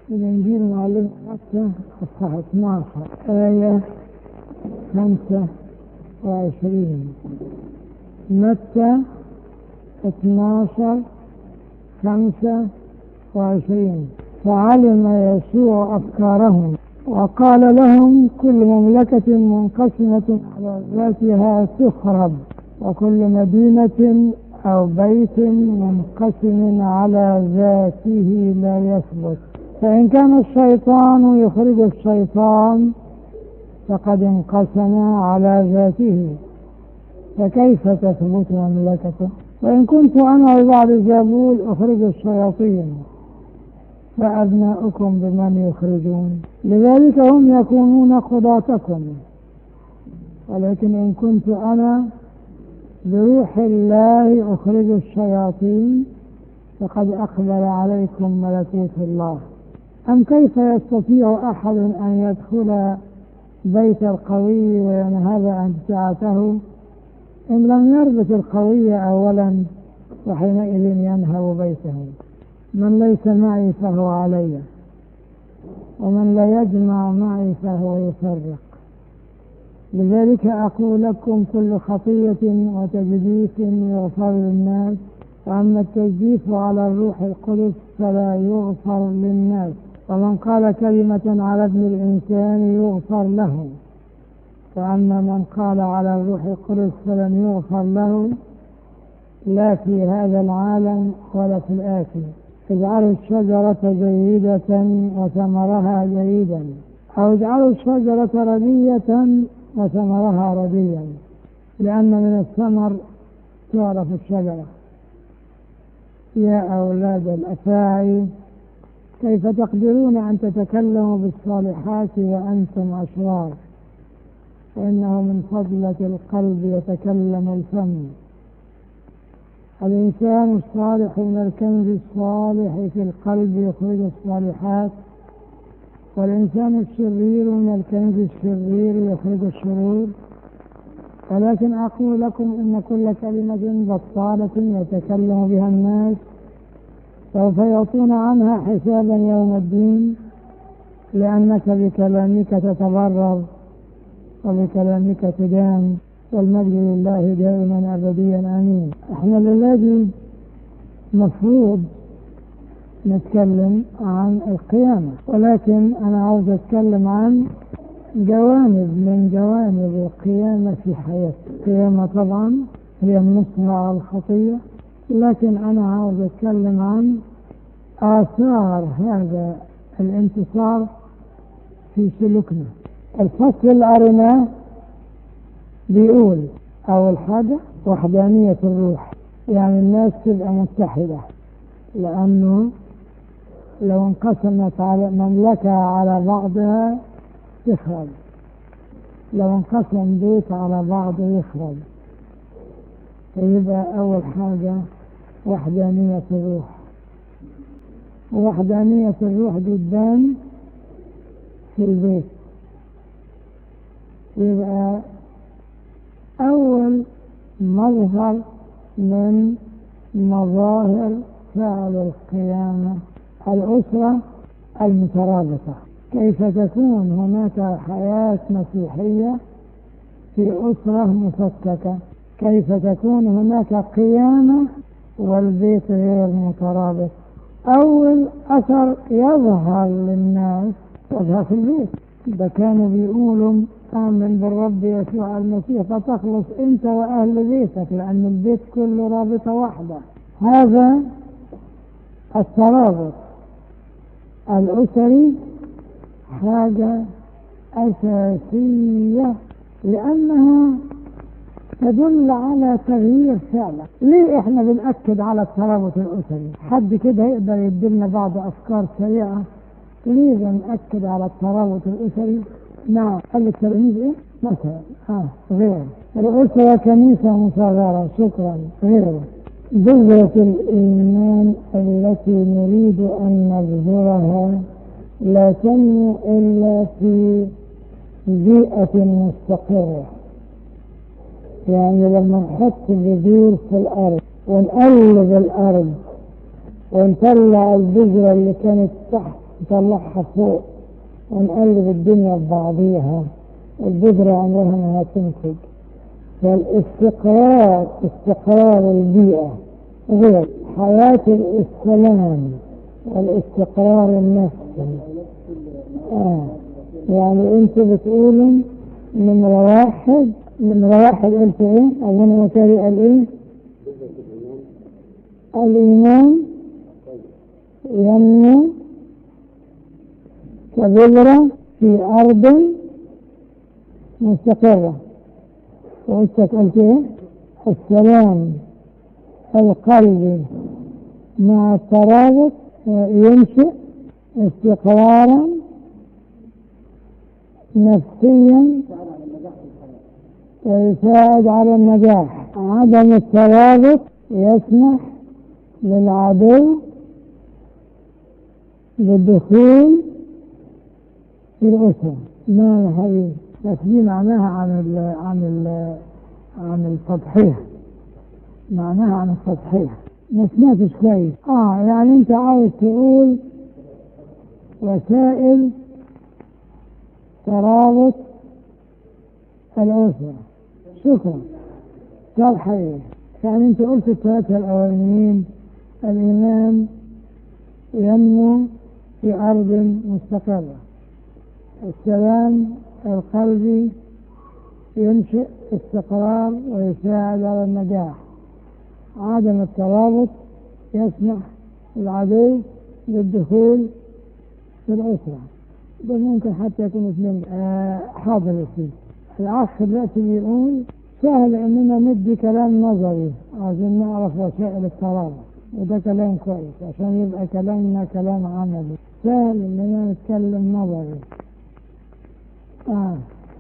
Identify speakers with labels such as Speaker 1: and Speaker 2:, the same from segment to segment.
Speaker 1: من إنجيل معلم متى أصحاح 12 آية 25 متى 12 25 فعلم يسوع أفكارهم وقال لهم كل مملكة منقسمة على ذاتها تخرب وكل مدينة أو بيت منقسم على ذاته لا يثبت فإن كان الشيطان يخرج الشيطان فقد انقسم على ذاته فكيف تثبت مملكته وإن كنت أنا وبعض زابول أخرج الشياطين فأبناؤكم بمن يخرجون لذلك هم يكونون قضاتكم ولكن إن كنت أنا بروح الله أخرج الشياطين فقد أقبل عليكم ملكوت الله أم كيف يستطيع أحد أن يدخل بيت القوي وينهب أمتعته إن لم يربط القوي أولا وحينئذ ينهب بيته من ليس معي فهو علي ومن لا يجمع معي فهو يفرق لذلك أقول لكم كل خطية وتجديف يغفر للناس وأما التجديف على الروح القدس فلا يغفر للناس ومن قال كلمة على ابن الإنسان يغفر له وأما من قال على الروح القدس فلن يغفر له لا في هذا العالم ولا في الآخر اجعلوا الشجرة جيدة وثمرها جيدا أو اجعلوا الشجرة ردية وثمرها رديا لأن من الثمر تعرف الشجرة يا أولاد الأفاعي كيف تقدرون أن تتكلموا بالصالحات وأنتم أشرار فإنه من فضلة القلب يتكلم الفم الإنسان الصالح من الكنز الصالح في القلب يخرج الصالحات والإنسان الشرير من الكنز الشرير يخرج الشرور ولكن أقول لكم إن كل كلمة بطالة يتكلم بها الناس سوف يعطون عنها حسابا يوم الدين لأنك بكلامك تتبرر وبكلامك تدان والمجد لله دائما أبديا آمين احنا الذي مفروض نتكلم عن القيامة ولكن أنا عاوز أتكلم عن جوانب من جوانب القيامة في حياتي القيامة طبعا هي النصر على الخطية لكن أنا عاوز أتكلم عن آثار هذا الانتصار في سلوكنا الفصل الأرناه بيقول أول حاجة وحدانية الروح يعني الناس تبقى متحدة لأنه لو انقسمت على مملكة على بعضها تخرب لو انقسم بيت على بعضه يخرب فيبقى أول حاجة وحدانية الروح وحدانية الروح دي تبان في البيت يبقى أول مظهر من مظاهر فعل القيامة الأسرة المترابطة كيف تكون هناك حياة مسيحية في أسرة مفككة كيف تكون هناك قيامة والبيت غير مترابط أول أثر يظهر للناس يظهر في البيت ده كانوا بيقولوا آمن بالرب يسوع المسيح فتخلص أنت وأهل بيتك لأن البيت كله رابطة واحدة هذا الترابط الأسري حاجة أساسية لأنها تدل على تغيير فعلا ليه احنا بنأكد على الترابط الأسري حد كده يقدر يدينا بعض أفكار سريعة ليه بنأكد على الترابط الأسري نعم قال التلميذ ايه مثلا اه غير الأسرة كنيسة مصغرة شكرا غير بذرة الإيمان التي نريد أن نبذرها لا تنمو إلا في بيئة مستقرة يعني لما نحط بذور في الأرض ونقلب الأرض ونطلع البذرة اللي كانت تحت نطلعها فوق ونقلب الدنيا ببعضيها البذرة عمرها ما هتنتج فالاستقرار استقرار البيئة غير حياة السلام والاستقرار النفسي آه. يعني انتوا بتقولوا نمرة واحد نمرة واحد قلت ايه أظن مكاري قال ايه الإيمان ينمو كبذرة في أرض مستقرة وانت قلت ايه السلام القلبي مع الترابط ينشئ استقرارا نفسيا ويساعد على النجاح عدم الترابط يسمح للعدو بالدخول في الأسرة ما هي بس دي معناها عن ال عن ال عن التضحية معناها عن التضحية ما سمعتش كويس اه يعني انت عاوز تقول وسائل ترابط الأسرة شكرا شرح ايه يعني انت قلت الثلاثة الأولانيين الإيمان ينمو في أرض مستقرة السلام القلبي ينشئ استقرار ويساعد على النجاح عدم الترابط يسمح للعدو بالدخول في الأسرة ده ممكن حتى يكون اثنين آه حاضر يا سيدي الأخ دلوقتي بيقول سهل إننا ندي كلام نظري عشان نعرف وسائل الترابط وده كلام كويس عشان يبقى كلامنا كلام عملي سهل إننا نتكلم نظري آه.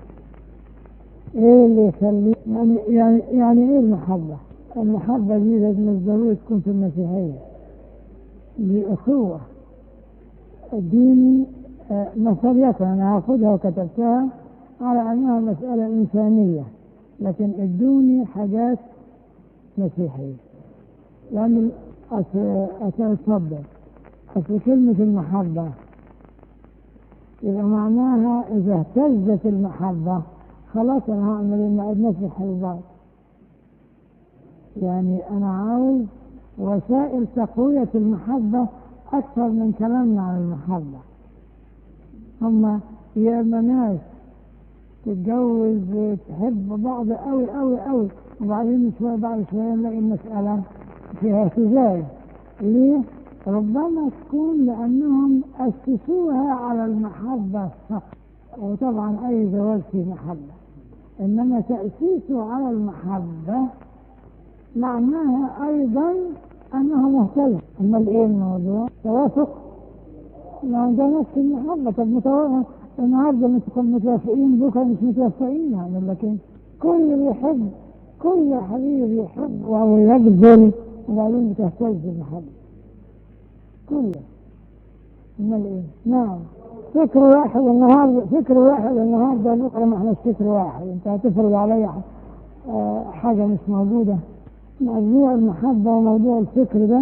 Speaker 1: ايه اللي يخلي يعني يعني يعني ايه المحبة؟ المحبة دي لازم مش ضروري تكون في المسيحية دي أخوة الدين آه نظرية أنا هاخدها وكتبتها على أنها مسألة إنسانية لكن ادوني حاجات مسيحية لأن أصل أتفضل أصل كلمة المحبة يبقى معناها إذا اهتزت المحبة خلاص أنا هعمل إن عدنا في الحلبات يعني أنا عاوز وسائل تقوية المحبة أكثر من كلامنا عن المحبة هم يا إما ناس تتجوز تحب بعض قوي قوي قوي وبعدين شوية بعد شوية نلاقي المسألة فيها اهتزاز ليه؟ ربما تكون لأنهم أسسوها على المحبة فقط وطبعا أي زواج فيه محبة إنما تأسيسه على المحبة معناها أيضا أنها مهتمة أمال إيه الموضوع؟ توافق ما ده نفس المحبة طب متوافق النهارده متوافقين بكره مش متوافقين يعني لكن كل اللي يحب كل حبيب يحب ويبذل وبعدين بتهتز المحبة كله امال ايه نعم فكر واحد النهارده فكر واحد النهارده بكره ما احنا فكر واحد انت هتفرض علي حاجه مش موجوده موضوع المحبه وموضوع الفكر ده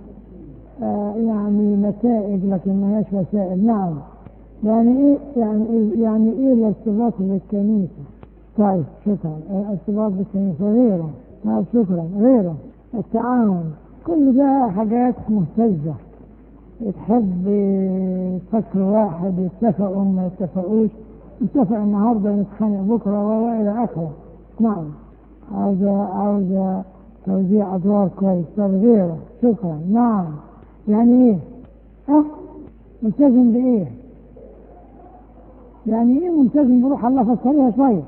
Speaker 1: يعني نتائج لكن ما هيش وسائل نعم يعني ايه يعني إيه يعني ايه الارتباط بالكنيسه طيب شكرا الارتباط بالكنيسه غيره طيب شكرا غيره التعاون كل ده حاجات مهتزه تحب فكر واحد يتفقوا ما يتفقوش نتفق النهارده نتخانق بكره والى اخره نعم عاوزة عاوزة توزيع ادوار كويس طب غيره شكرا نعم يعني ايه؟ اه ملتزم بايه؟ يعني ايه ملتزم بروح الله فسريها شويه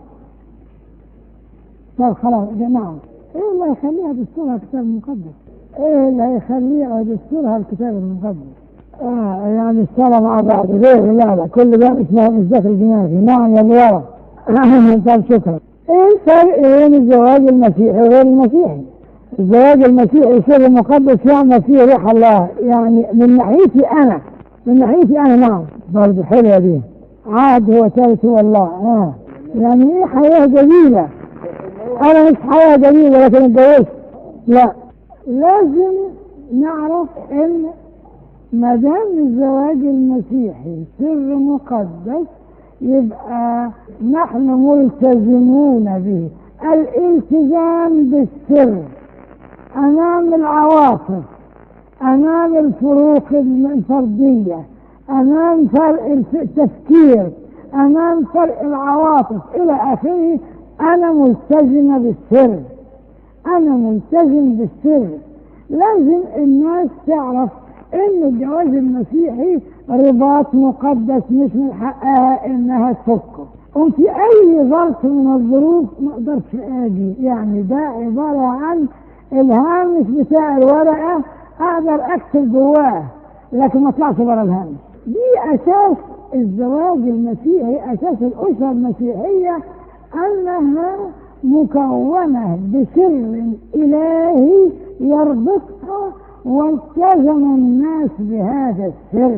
Speaker 1: طب خلاص نعم ايه اللي هيخليها دستورها الكتاب المقدس؟ ايه اللي هيخليها دستورها الكتاب المقدس؟ آه يعني الصلاة مع بعض غير لا لا كل ده مش مش داخل دماغي نعم يا ورا طيب شكرا ايه الفرق بين الزواج المسيحي وغير المسيحي؟ الزواج المسيحي سر مقدس يعمل فيه روح الله يعني من ناحيتي انا من ناحيتي انا نعم برضه حلوه دي عاد هو ثالث هو الله اه يعني ايه حياه جميله انا مش حياه جميله لكن اتجوزت لا لازم نعرف ان ما دام الزواج المسيحي سر مقدس يبقى نحن ملتزمون به الالتزام بالسر امام العواطف امام الفروق الفرديه امام فرق التفكير امام فرق العواطف الى اخره انا ملتزمه بالسر انا ملتزم بالسر لازم الناس تعرف ان الجواز المسيحي رباط مقدس مش من حقها انها تفكه وفي اي ظرف من الظروف ما اقدرش اجي يعني ده عباره عن الهامش بتاع الورقه اقدر اكتب جواه لكن ما اطلعش بره الهامش دي اساس الزواج المسيحي اساس الاسره المسيحيه انها مكونه بسر الهي يربطها والتزم الناس بهذا السر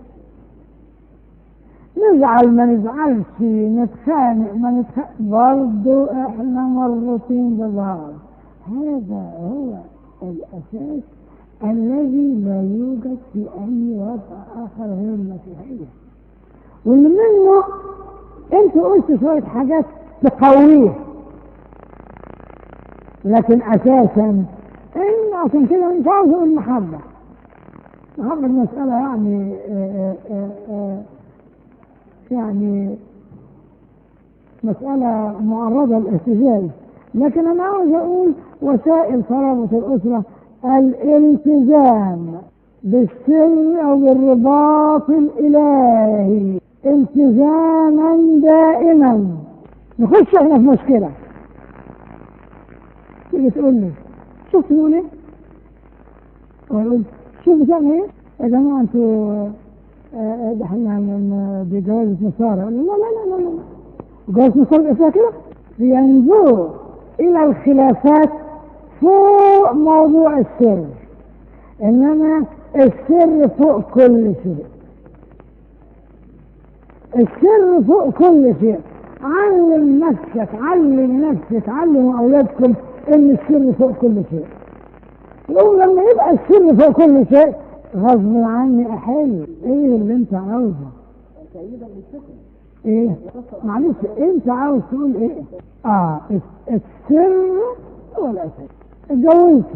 Speaker 1: نزعل ما نزعلش نتخانق ما نتخانق برضو احنا مربوطين ببعض هذا هو الاساس الذي لا يوجد في اي وضع اخر غير المسيحيه واللي منه انت قلت شويه حاجات تقويه لكن اساسا ان عشان كده مش عاوز اقول محبه محبه المساله يعني آآ آآ يعني مسألة معرضة للاهتزاز لكن أنا عاوز أقول وسائل ترابط الأسرة الالتزام بالسر أو بالرباط الإلهي التزاما دائما نخش احنا في مشكلة تيجي تقول لي شوف تقول ايه؟ أقول شوف بتعمل ايه؟ يا جماعة انتوا ده احنا من بجواز نصارى لا لا لا لا لا جواز نصارى فيها كده ينظروا الى الخلافات فوق موضوع السر انما السر فوق كل شيء السر فوق كل شيء علم نفسك علم نفسك علموا اولادكم ان السر فوق كل شيء يوم لما يبقى السر فوق كل شيء غصب عني احل ايه اللي انت عاوزه ايه معلش انت عاوز تقول ايه اه السر هو الاساس اتجوزتي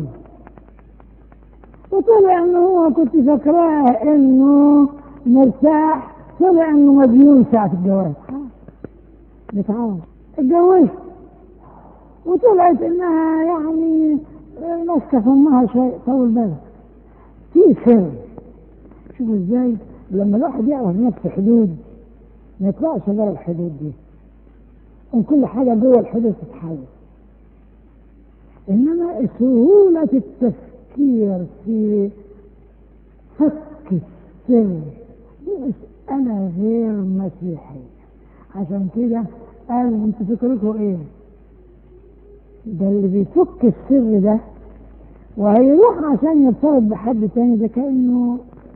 Speaker 1: وطلع انه هو كنت فاكراه انه مرتاح طلع انه مديون ساعة الجواز بتعاون اتجوزت وطلعت انها يعني ماسكه في امها شويه طول بالك في سر شوف ازاي لما الواحد يعرف نفسه حدود ما يطلعش بره الحدود دي ان كل حاجه جوه الحدود تتحل انما سهوله التفكير في فك السر دي مساله غير مسيحيه عشان كده قال انتوا فكركم ايه ده اللي بيفك السر ده وهيروح عشان يرتبط بحد تاني ده كأنه